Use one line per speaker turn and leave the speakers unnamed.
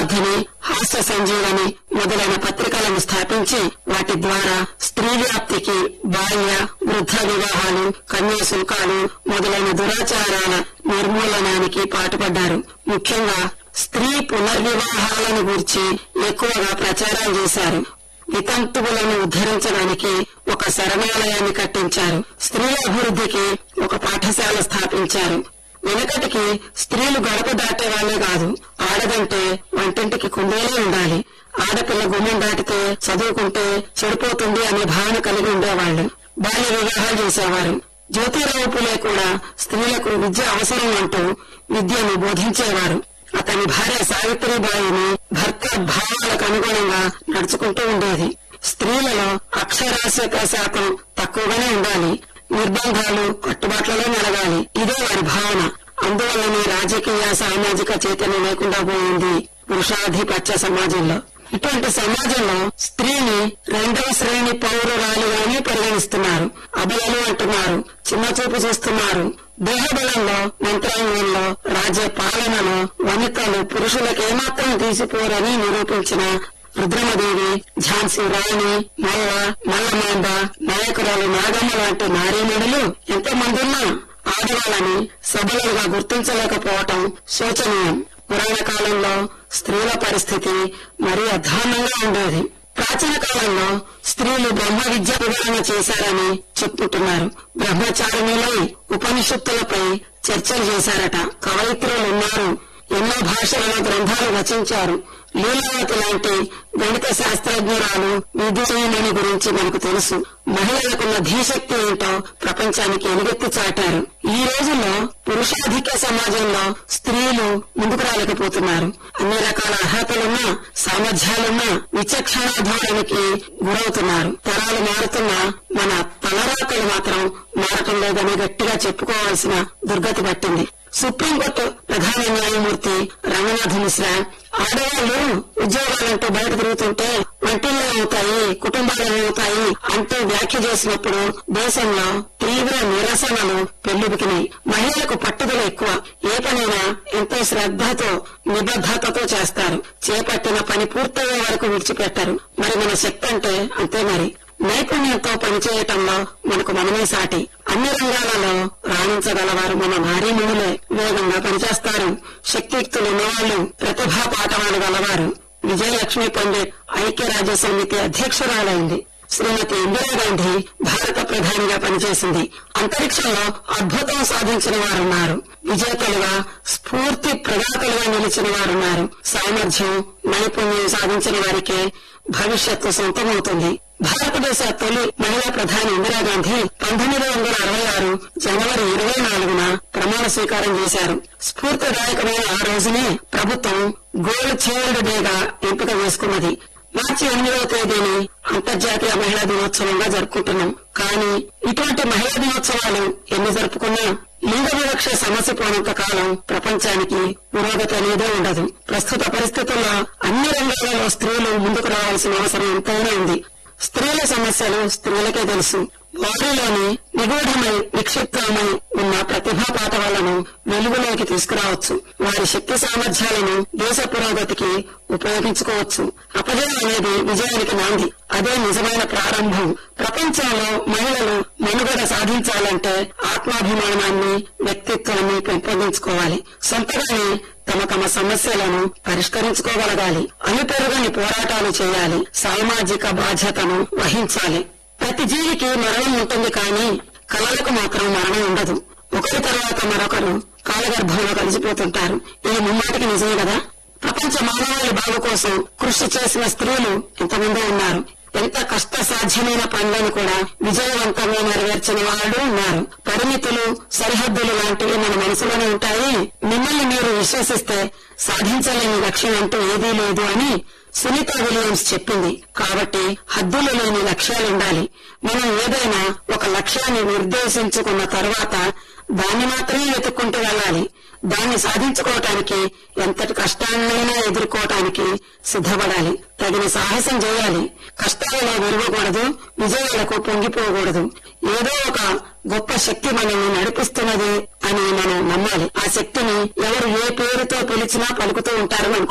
విద్యావర్ధిని హాస్య సంజీవని మొదలైన పత్రికలను స్థాపించి వాటి ద్వారా స్త్రీ వ్యాప్తికి బాల్య వృద్ధ వివాహాలు కన్యాశుల్కాలు మొదలైన దురాచారాల నిర్మూలనానికి పాటుపడ్డారు ముఖ్యంగా స్త్రీ పునర్వివాహాలను గురించి ఎక్కువగా ప్రచారం చేశారు వితంతువులను ఉద్ధరించడానికి ఒక శరణాలయాన్ని కట్టించారు స్త్రీల అభివృద్ధికి ఒక పాఠశాల స్థాపించారు వెనకటికి స్త్రీలు గడప దాటేవాళ్లే కాదు ఆడదంటే వంటింటికి కుందేలే ఉండాలి ఆడపిల్ల గుమ్మం దాటితే చదువుకుంటే చెడిపోతుంది అనే భావన కలిగి ఉండేవాళ్లు బాల్య వివాహాలు చేసేవారు జ్యోతిరావు పులే కూడా స్త్రీలకు విద్య అవసరం అంటూ విద్యను బోధించేవారు అతని భార్య సావిత్రిబాయిని భర్త భావాలకు అనుగుణంగా నడుచుకుంటూ ఉండేది స్త్రీలలో అక్షరాస్యత శాతం తక్కువగానే ఉండాలి నిర్బంధాలు కట్టుబాట్లలో మెలగాలి ఇదే వారి భావన అందువల్లనే రాజకీయ సామాజిక చైతన్యం లేకుండా పోయింది పురుషాధిపత్య సమాజంలో ఇటువంటి సమాజంలో స్త్రీని రెండవ శ్రేణి పౌరురాలుగానే పరిగణిస్తున్నారు అబలలు అంటున్నారు చిన్న చూపు చూస్తున్నారు దేహబలంలో మంత్రాంగంలో రాజ్య పాలనలో వనితలు పురుషులకు ఏమాత్రం తీసిపోరని నిరూపించిన రుద్రమదేవి ఝాన్సీ రాణి మల్ల మల్లమాంబ నాయకురాలు నాగమ్మ లాంటి నారీమణులు ఎంతో మంది ఉన్నా ఆడవాళ్ళని సబలుగా గుర్తించలేకపోవటం శోచనీయం పురాణ కాలంలో స్త్రీల పరిస్థితి మరీ అధ్వానంగా ఉండేది ప్రాచీన కాలంలో స్త్రీలు బ్రహ్మ విద్య వివరణ చేశారని చెప్పుకుంటున్నారు బ్రహ్మచారిణిలై ఉపనిషత్తులపై చర్చలు చేశారట కవయిత్రులు ఉన్నారు ఎన్నో భాషలలో గ్రంథాలు రచించారు లీలావతి లాంటి గణిత శాస్త్రజ్ఞురాలు విద్యుమణి గురించి మనకు తెలుసు మహిళలకున్న ధీశక్తి ఏంటో ప్రపంచానికి ఎలుగెత్తి చాటారు ఈ రోజుల్లో పురుషాధిక్య సమాజంలో స్త్రీలు ముందుకు రాలేకపోతున్నారు అన్ని రకాల అర్హతలున్నా సామర్థ్యాలున్నా విచక్షణ ధోరణికి గురవుతున్నారు తరాలు మారుతున్నా మన తలరాకలు మాత్రం మారటం లేదని గట్టిగా చెప్పుకోవాల్సిన దుర్గతి పట్టింది సుప్రీంకోర్టు ప్రధాన న్యాయమూర్తి రంగనాథ్ మిశ్రా ఆడవాళ్లు ఉద్యోగాలంటూ బయట తిరుగుతుంటే వంటిల్లో అవుతాయి కుటుంబాలు అవుతాయి అంటూ వ్యాఖ్య చేసినప్పుడు దేశంలో తీవ్ర నిరసనలు పెళ్లిబికినాయి మహిళలకు పట్టుదల ఎక్కువ ఏ పనైనా ఎంతో శ్రద్ధతో నిబద్ధతతో చేస్తారు చేపట్టిన పని పూర్తయ్యే వరకు విడిచిపెట్టరు మరి మన శక్తి అంటే అంతే మరి నైపుణ్యంతో పనిచేయటంలో మనకు మనమే సాటి అన్ని రంగాలలో రాణించగలవారు మన నారీమణులే వేగంగా పనిచేస్తారు శక్తియుక్తులు ఉన్నవాళ్లు ప్రతిభా పాఠవాలు గలవారు విజయలక్ష్మి పండిట్ ఐక్యరాజ్య సమితి అధ్యక్షురాలైంది శ్రీమతి ఇందిరాగాంధీ భారత ప్రధానిగా పనిచేసింది అంతరిక్షంలో అద్భుతం సాధించిన వారున్నారు విజేతలుగా స్ఫూర్తి ప్రదాతలుగా నిలిచిన వారున్నారు సామర్థ్యం నైపుణ్యం సాధించిన వారికే భవిష్యత్తు సొంతమవుతుంది భారతదేశ తొలి మహిళా ప్రధాని ఇందిరాగాంధీ పంతొమ్మిది వందల అరవై ఆరు జనవరి ఇరవై నాలుగున ప్రమాణ స్వీకారం చేశారు స్ఫూర్తిదాయకమైన ఆ రోజునే ప్రభుత్వం గోల్డ్ చైల్డ్ డేగా ఎంపిక చేసుకున్నది మార్చి ఎనిమిదవ తేదీని అంతర్జాతీయ మహిళా దినోత్సవంగా జరుపుకుంటున్నాం కానీ ఇటువంటి మహిళా దినోత్సవాలు ఎన్ని జరుపుకున్నా లింగ వివక్ష సమస్య పోనంత కాలం ప్రపంచానికి పురోగతి అనేదే ఉండదు ప్రస్తుత పరిస్థితుల్లో అన్ని రంగాలలో స్త్రీలు ముందుకు రావాల్సిన అవసరం ఎంతైనా ఉంది స్త్రీల సమస్యలు స్త్రీలకే తెలుసు వారిలోని నిగూఢమై నిక్షిప్తమై ఉన్న ప్రతిభా పాఠవాలను వెలుగులోకి తీసుకురావచ్చు వారి శక్తి సామర్థ్యాలను దేశ పురోగతికి ఉపయోగించుకోవచ్చు అపజయం అనేది విజయానికి నాంది అదే నిజమైన ప్రారంభం ప్రపంచంలో మహిళలు మనుగడ సాధించాలంటే ఆత్మాభిమానాన్ని వ్యక్తిత్వాన్ని పెంపొందించుకోవాలి సొంతగానే తమ తమ సమస్యలను పరిష్కరించుకోగలగాలి అలుపెరుగని పోరాటాలు చేయాలి సామాజిక బాధ్యతను వహించాలి ప్రతి జీవికి మరణం ఉంటుంది కానీ కళలకు మాత్రం మరణం ఉండదు ఒకరి తర్వాత మరొకరు కాలగర్భంలో కలిసిపోతుంటారు ఇది ముమ్మాటికి నిజమే కదా ప్రపంచ మానవాళి బాగు కోసం కృషి చేసిన స్త్రీలు ఎంతమంది ఉన్నారు ఎంత కష్ట సాధ్యమైన పనులను కూడా విజయవంతంగా నెరవేర్చిన వాళ్ళు ఉన్నారు పరిమితులు సరిహద్దులు లాంటివి మన మనసులోనే ఉంటాయి మిమ్మల్ని మీరు విశ్వసిస్తే సాధించలేని లక్ష్యం అంటూ ఏదీ లేదు అని సునీత విలియమ్స్ చెప్పింది కాబట్టి హద్దులు లేని లక్ష్యాలుండాలి మనం ఏదైనా ఒక లక్ష్యాన్ని నిర్దేశించుకున్న తర్వాత దాన్ని మాత్రమే వెతుక్కుంటూ వెళ్ళాలి దాన్ని సాధించుకోవటానికి ఎంతటి కష్టాన్నైనా ఎదుర్కోవటానికి సిద్ధపడాలి తగిన సాహసం చేయాలి కష్టాలలో విరవకూడదు విజయాలకు పొంగిపోకూడదు ఏదో ఒక గొప్ప శక్తి మనల్ని నడిపిస్తున్నది అని మనం నమ్మాలి ఆ శక్తిని ఎవరు ఏ పేరుతో పిలిచినా పలుకుతూ ఉంటారని అనుకో